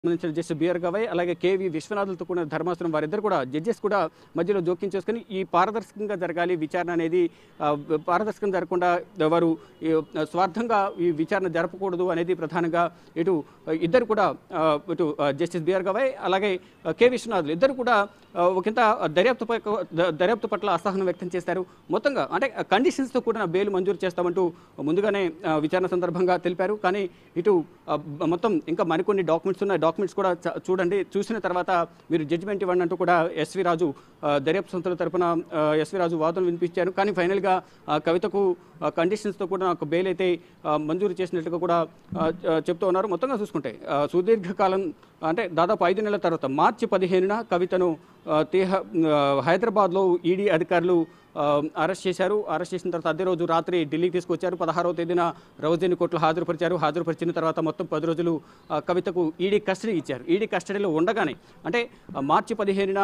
సంబంధించిన justice BR Gavai అలాగే KV విశ్వనాథులతో కూడిన ధర్మాసనం వారిద్దరు కూడా జడ్జెస్ కూడా మధ్యలో జోక్యం చేసుకుని ఈ పారదర్శకంగా జరగాలి విచారణ అనేది ఆ, పారదర్శకంగా జరగకుండా వారు ఈ, స్వార్థంగా ఈ విచారణ జరపకూడదు అనేది ప్రధానంగా ఇటు ఇద్దరు కూడా ఆ, ఇటు ఆ, జస్టిస్ బిఆర్ గవై అలాగే ఆ, కె విశ్వనాథులు ఇద్దరు కూడా ఆ, ఒకంత దర్యాప్తు పై- ద- దర్యాప్తు పట్ల అసహనం వ్యక్తం చేశారు మొత్తంగా అంటే కండిషన్స్తో కూడిన బెయిల్ మంజూరు చేస్తామంటూ ముందుగానే ఆ, విచారణ సందర్భంగా తెలిపారు కానీ ఇటు ఆ, బ- మొత్తం ఇంకా మరికొన్ని డాక్యుమెంట్స్ ఉన్నాయి డాక్యుమెంట్స్ కూడా చ- చూడండి చూసిన తర్వాత మీరు జడ్జిమెంట్ ఇవ్వండి అంటూ కూడా ఎస్వి రాజు ఆ, దర్యాప్తు సంస్థల తరపున ఆ, ఎస్వి రాజు వాదనలు వినిపించారు కానీ ఫైనల్గా ఆ, కవితకు ఆ, కండిషన్స్తో కూడా ఒక బెయిల్ అయితే ఆ, మంజూరు చేసినట్టుగా కూడా ఆ, ఆ, చెప్తూ ఉన్నారు మొత్తంగా చూసుకుంటే ఆ, సుదీర్ఘకాలం అంటే దాదాపు ఐదు నెలల తర్వాత మార్చి పదిహేనున కవితను ఆ, తీహ ఆ, హైదరాబాద్లో ఈడీ అధికారులు ఆ, అరెస్ట్ చేశారు అరెస్ట్ చేసిన తర్వాత అదే రోజు రాత్రి ఢిల్లీకి తీసుకొచ్చారు పదహారవ తేదీన రౌజేని కోర్టులో హాజరుపరిచారు హాజరుపరిచిన తర్వాత మొత్తం పది రోజులు ఆ, కవితకు ఈడీ కస్టడీ ఇచ్చారు ఈడీ కస్టడీలో ఉండగానే అంటే ఆ, మార్చి పదిహేనున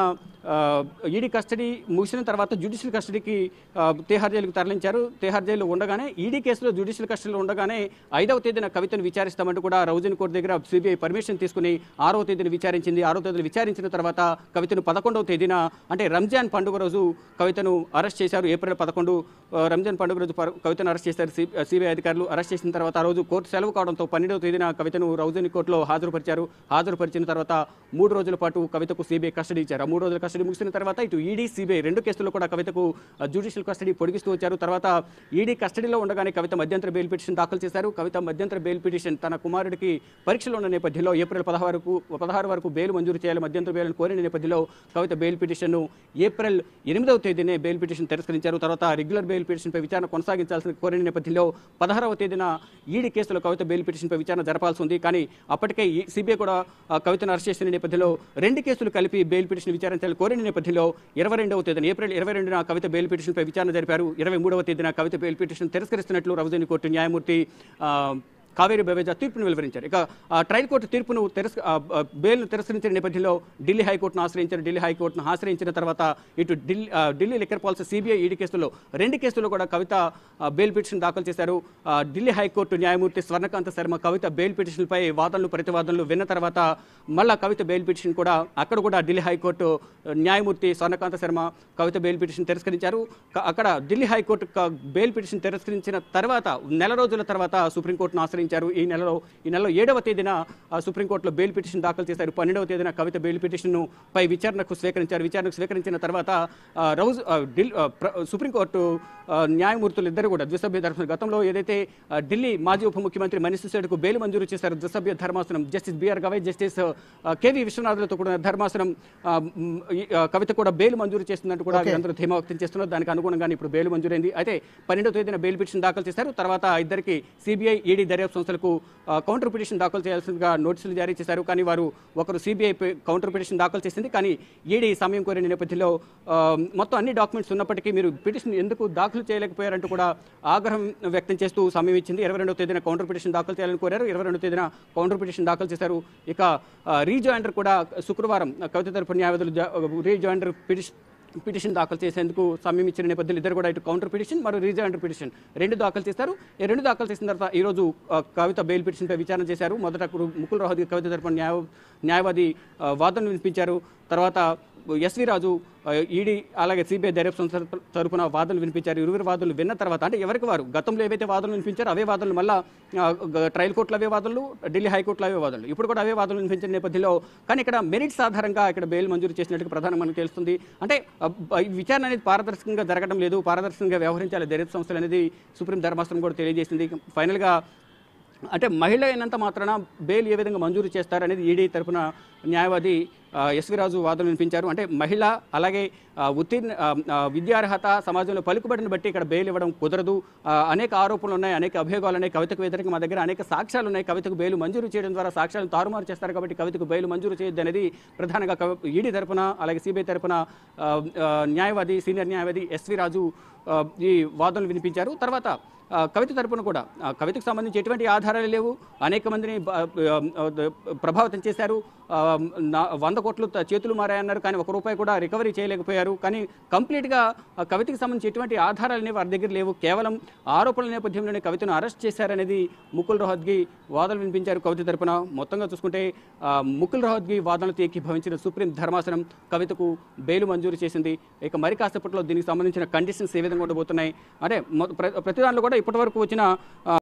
ఈడీ కస్టడీ ముగిసిన తర్వాత జ్యుడిషియల్ కస్టడీకి ఆ, తిహార్ జైలుకు తరలించారు తిహార్ జైలు ఉండగానే ఈడీ కేసులో జ్యుడిషియల్ కస్టడీలో ఉండగానే ఐదవ తేదీన కవితను విచారిస్తామంటూ కూడా రౌజన్ కోర్టు దగ్గర సిబిఐ పర్మిషన్ తీసుకుని ఆరవ తేదీన విచారించింది ఆరవ తేదీన విచారించిన తర్వాత కవితను పదకొండవ తేదీన అంటే రంజాన్ పండుగ రోజు కవితను అరెస్ట్ చేశారు ఏప్రిల్ పదకొండు ఆ, రంజాన్ పండుగ రోజు పర- కవితను అరెస్ట్ చేశారు సిబిఐ అధికారులు అరెస్ట్ చేసిన తర్వాత ఆ రోజు కోర్టు సెలవు కావడంతో పన్నెండవ తేదీన కవితను రౌజని కోర్టులో హాజరుపరిచారు హాజరుపరిచిన తర్వాత మూడు రోజుల పాటు కవితకు సిబిఐ కస్టడీ ఇచ్చారు ఆ మూడు రోజుల కస్టడీ ముగిసిన తర్వాత ఇటు ఈడీ సిబిఐ రెండు కేసుల్లో కూడా కవితకు జ్యుడిషియల్ కస్టడీ పొడిగిస్తూ వచ్చారు తర్వాత ఈడీ కస్టడీలో ఉండగానే కవిత మధ్యంతర బెయిల్ పిటిషన్ దాఖలు చేశారు కవిత మధ్యంతర బెయిల్ పిటిషన్ తన కుమారుడికి పరీక్షలు ఉన్న నేపథ్యంలో ఏప్రిల్ పదహారుకు పదహారు వరకు బెయిల్ మంజూరు చేయాలి మధ్యంతర బెయిల్ కోరిన నేపథ్యంలో కవిత బెయిల్ పిటిషన్ను ఏప్రిల్ ఎనిమిదవ తేదీనే బెయిల్ పిటిషన్ తిరస్కరించారు తర్వాత రెగ్యులర్ బెయిల్ పిటిషన్పై విచారణ కొనసాగించాల్సిన కోరిన నేపథ్యంలో పదహారవ తేదీన ఈడీ కేసులో కవిత బెయిల్ పిటిషన్పై విచారణ జరపాల్సి ఉంది కానీ అప్పటికే సిబిఐ కూడా ఆ, కవితను అరెస్ట్ చేసిన నేపథ్యంలో రెండు కేసులు కలిపి బెయిల్ పిటిషన్ విచారించాలని కోరిన నేపథ్యంలో ఇరవై రెండవ తేదీన ఏప్రిల్ ఇరవై రెండున కవిత బెయిల్ పిటిషన్పై విచారణ జరిపారు ఇరవై మూడవ తేదీన కవిత బెయిల్ పిటిషన్ తిరస్కరిస్తున్నట్లు రవజని కోర్టు న్యాయమూర్తి ఆ, కావేరి బవేజా తీర్పును వెలువరించారు ఇక ఆ, ట్రయల్ కోర్టు తీర్పును తిరస్క ఆ, ఆ, బెయిల్ను తిరస్కరించిన నేపథ్యంలో ఢిల్లీ హైకోర్టును ఆశ్రయించారు ఢిల్లీ హైకోర్టును ఆశ్రయించిన తర్వాత ఇటు ఢిల్లీ ఆ, Delhi liquor policy CBI ED కేసులో రెండు కేసుల్లో కూడా కవిత ఆ, బెయిల్ పిటిషన్ దాఖలు చేశారు ఆ, ఢిల్లీ హైకోర్టు న్యాయమూర్తి స్వర్ణకాంత శర్మ కవిత బెయిల్ పిటిషన్పై వాదనలు ప్రతివాదనలు విన్న తర్వాత మళ్ళా కవిత బెయిల్ పిటిషన్ కూడా అక్కడ కూడా ఢిల్లీ హైకోర్టు ఆ, న్యాయమూర్తి స్వర్ణకాంత శర్మ కవిత బెయిల్ పిటిషన్ తిరస్కరించారు క- అక్కడ ఢిల్లీ హైకోర్టు క- బెయిల్ పిటిషన్ తిరస్కరించిన తర్వాత నెల రోజుల తర్వాత సుప్రీంకోర్టును ఆశ్రయించారు ఈ నెలలో ఈ నెలలో ఏడవ తేదీన ఆ, సుప్రీంకోర్టులో బెయిల్ పిటిషన్ దాఖలు చేశారు పన్నెండవ తేదీన కవిత బెయిల్ పిటిషన్ పై విచారణకు స్వీకరించారు విచారణకు స్వీకరించిన తర్వాత ఆ, రౌజ్ ఆ, ఢిల్ ఆ, ప్ర- సుప్రీంకోర్టు ఆ, న్యాయమూర్తులు ఇద్దరు కూడా ద్విసభ్య ధర్మాసనం గతంలో ఏదైతే ఆ, ఢిల్లీ మాజీ ఉప ముఖ్యమంత్రి మనీష్ సిసోడికు బెయిల్ మంజూరు చేశారు ద్విసభ్య ధర్మాసనం జస్టిస్ బిఆర్ గవై జస్టిస్ ఆ, కేవీ విశ్వనాథులతో కూడా ధర్మాసనం ఆ, మ్, ఈ, ఆ, కవిత కూడా బెయిల్ మంజూరు చేస్తుందంటూ కూడా వీరందరూ ధీమా వ్యక్తం చేస్తున్నారు దానికి అనుగుణంగానే ఇప్పుడు బెయిల్ మంజూరైంది అయితే పన్నెండో తేదీన బెయిల్ పిటిషన్ దాఖలు చేశారు తర్వాత ఇద్దరికి సిబిఐ ఈడీ దర్యాప్తు సంస్థలకు ఆ, కౌంటర్ పిటిషన్ దాఖలు చేయాల్సిందిగా నోటీసులు జారీ చేశారు కానీ వారు ఒకరు సిబిఐ కౌంటర్ పిటిషన్ దాఖలు చేసింది కానీ ఈడీ సమయం కోరిన నేపథ్యంలో ఆ, మొత్తం అన్ని డాక్యుమెంట్స్ ఉన్నప్పటికీ మీరు పిటిషన్ ఎందుకు దాఖలు చేయలేకపోయారంటూ కూడా ఆగ్రహం వ్యక్తం చేస్తూ సమయం ఇచ్చింది ఇరవై రెండవ తేదీన కౌంటర్ పిటిషన్ దాఖలు చేయాలని కోరారు ఇరవై రెండవ తేదీన కౌంటర్ పిటిషన్ దాఖలు చేశారు ఇక ఆ, రీజాయిండర్ కూడా శుక్రవారం కవిత తరపు న్యాయవాదులు జా- రీజాయిండర్ పిటిషన్ పిటిషన్ దాఖలు చేసేందుకు సమయం ఇచ్చిన నేపథ్యంలో ఇద్దరు కూడా ఇటు కౌంటర్ పిటిషన్ మరియు రీజాయిండర్ పిటిషన్ రెండు దాఖలు చేస్తారు ఈ రెండు దాఖలు చేసిన తర్వాత ఈ రోజు ఆ, కవిత బెయిల్ పిటిషన్పై విచారణ చేశారు మొదట కు- ముకుల్ రోహత్ కవిత తరపున న్యాయ న్యాయవాది ఆ, వాదనలు వినిపించారు తర్వాత ఎస్వి రాజు ఆ, ఈడీ అలాగే సిబిఐ దర్యాప్తు సంస్థ తరపున వాదనలు వినిపించారు ఇరువురు వాదనలు విన్న తర్వాత అంటే ఎవరికి వారు గతంలో ఏవైతే వాదనలు వినిపించారో అవే వాదనలు మళ్ళా ఆ, గ- ట్రయల్ కోర్టులో అవే వాదనలు ఢిల్లీ హైకోర్టులో అవే వాదనలు ఇప్పుడు కూడా అవే వాదనలు వినిపించిన నేపథ్యంలో కానీ ఇక్కడ మెరిట్స్ ఆధారంగా ఇక్కడ బెయిల్ మంజూరు చేసినట్టుగా ప్రధానంగా మనకు తెలుస్తుంది అంటే ఆ, బ- ఈ విచారణ అనేది పారదర్శకంగా జరగడం లేదు పారదర్శకంగా వ్యవహరించాలి దర్యాప్తు సంస్థలు అనేది సుప్రీం ధర్మాసనం కూడా తెలియజేసింది ఫైనల్గా అంటే మహిళ అయినంత మాత్రాన బెయిల్ ఏ విధంగా మంజూరు చేస్తారనేది ఈడీ తరపున న్యాయవాది ఆ, ఎస్వి రాజు వాదనలు వినిపించారు అంటే మహిళ అలాగే ఆ, ఉత్తీర్ణ ఆ, ఆ, విద్యార్హత సమాజంలో పలుకుబడిని బట్టి ఇక్కడ బెయిల్ ఇవ్వడం కుదరదు ఆ, అనేక ఆరోపణలు ఉన్నాయి అనేక అభియోగాలు ఉన్నాయి కవితకు వ్యతిరేకంగా మా దగ్గర అనేక సాక్ష్యాలు ఉన్నాయి కవితకు బెయిల్ మంజూరు చేయడం ద్వారా సాక్ష్యాలను తారుమారు చేస్తారు కాబట్టి కవితకు బెయిల్ మంజూరు చేయొద్దు అనేది ప్రధానంగా కవి- ఈడీ తరపున అలాగే సిబిఐ తరపున ఆ, ఆ, న్యాయవాది సీనియర్ న్యాయవాది ఎస్వి రాజు ఆ, ఈ వాదనలు వినిపించారు తర్వాత ఆ, కవిత తరపున కూడా ఆ, కవితకు సంబంధించి ఎటువంటి ఆధారాలు లేవు అనేక మందిని బ- ఆ, ఆ, ప్రభావితం చేశారు ఆ, నా వంద కోట్లు త- చేతులు మారాయన్నారు కానీ ఒక రూపాయి కూడా రికవరీ చేయలేకపోయారు కానీ కంప్లీట్గా ఆ కవితకు సంబంధించి ఎటువంటి ఆధారాలు అనేవి వారి దగ్గర లేవు కేవలం ఆరోపణల నేపథ్యంలోనే కవితను అరెస్ట్ చేశారనేది ముకుల్ రోహత్గి వాదనలు వినిపించారు కవిత తరపున మొత్తంగా చూసుకుంటే ఆ, ముకుల్ రోహత్గి వాదనలతో ఏకీభవించిన సుప్రీం ధర్మాసనం కవితకు బెయిల్ మంజూరు చేసింది ఇక మరి కాసేపట్లో దీనికి సంబంధించిన కండిషన్స్ ఏ విధంగా ఉండబోతున్నాయి అంటే మొ- ప్ర- ప్రతి దాంట్లో కూడా ఇప్పటివరకు వచ్చిన ఆ,